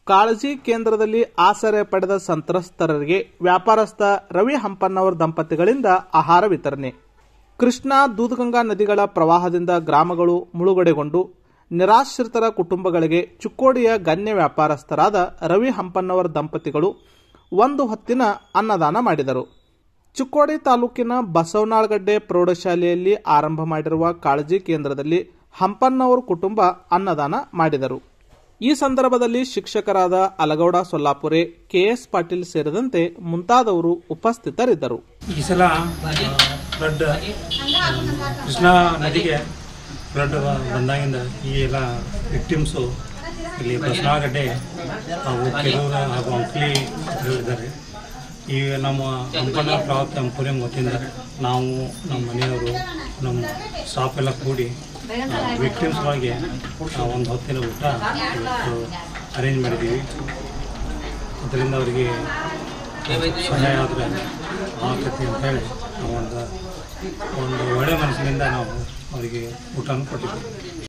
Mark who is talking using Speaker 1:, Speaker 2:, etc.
Speaker 1: ಕಾಳಜಿ ಕೇಂದ್ರದಲ್ಲಿ ಆಸರೆ ಪಡೆದ ಸಂತ್ರಸ್ತರಿಗೆ ವ್ಯಾಪಾರಸ್ಥ ರವಿ ಹಂಪನ್ನವರ್ ದಂಪತಿಗಳಿಂದ ಆಹಾರ ವಿತರಣೆ ಕೃಷ್ಣಾ ದೂದಗಂಗಾ ನದಿಗಳ ಪ್ರವಾಹದಿಂದ ಗ್ರಾಮಗಳು ಮುಳುಗಡೆಗೊಂಡು ನಿರಾಶ್ರಿತರ ಕುಟುಂಬಗಳಿಗೆ ಚಿಕ್ಕೋಡಿಯ ಗಣ್ಯ ವ್ಯಾಪಾರಸ್ಥರಾದ ರವಿ ಹಂಪನ್ನವರ್ ದಂಪತಿಗಳು ಒಂದು ಹೊತ್ತಿನ ಅನ್ನದಾನ ಮಾಡಿದರು ಚಿಕ್ಕೋಡಿ ತಾಲೂಕಿನ ಬಸವನಾಳಗಡ್ಡೆ ಪ್ರೌಢಶಾಲೆಯಲ್ಲಿ ಆರಂಭ ಮಾಡಿರುವ ಕಾಳಜಿ ಕೇಂದ್ರದಲ್ಲಿ ಹಂಪನ್ನವರ್ ಕುಟುಂಬ ಅನ್ನದಾನ ಮಾಡಿದರು ಈ ಸಂದರ್ಭದಲ್ಲಿ ಶಿಕ್ಷಕರಾದ ಅಲಗೌಡ ಸೊಲ್ಲಾಪುರೆ ಕೆಎಸ್ ಪಾಟೀಲ್ ಸೇರಿದಂತೆ ಮುಂತಾದವರು ಉಪಸ್ಥಿತರಿದ್ದರು
Speaker 2: ಈ ಸಲ ಫ್ಲಡ್ ಕೃಷ್ಣಾ ನದಿಗೆ ಫ್ಲಡ್ ಬಂದಾಗಿಂದ ಈ ಎಲ್ಲ ವಿಕ್ಟಿಮ್ಸು ಇಲ್ಲಿ ಬಸವನಗಡ್ಡೆ ಹಾಗೂ ಕೆರೂರ ಹಾಗೂ ಅಂಕ್ಲಿ ಇದ್ದಾರೆ ಈ ನಮ್ಮ ಹಂಪನ ಪ್ರಾಪ್ತ ಅಂಪುರಿಯಂ ವತಿಯಿಂದ ನಾವು ನಮ್ಮ ಮನೆಯವರು ನಮ್ಮ ಸ್ಟಾಫ್ ಎಲ್ಲ ಕೂಡಿ ವಿಕ್ಟಿಮ್ಸ್ಗಳಿಗೆ ಒಂದು ಹೊತ್ತಿನ ಊಟ ಇವತ್ತು ಅರೇಂಜ್ ಮಾಡಿದ್ದೀವಿ ಅದರಿಂದ ಅವರಿಗೆ ಸಹಾಯ ಆದರೆ ಆಗ್ತೈತಿ ಅಂತ ಹೇಳಿ ನಾವು ಒಂದು ಒಂದು ಒಳ್ಳೆಯ ಮನಸ್ಸಿನಿಂದ ನಾವು ಅವರಿಗೆ ಊಟವನ್ನು ಕೊಟ್ಟಿದ್ದೀವಿ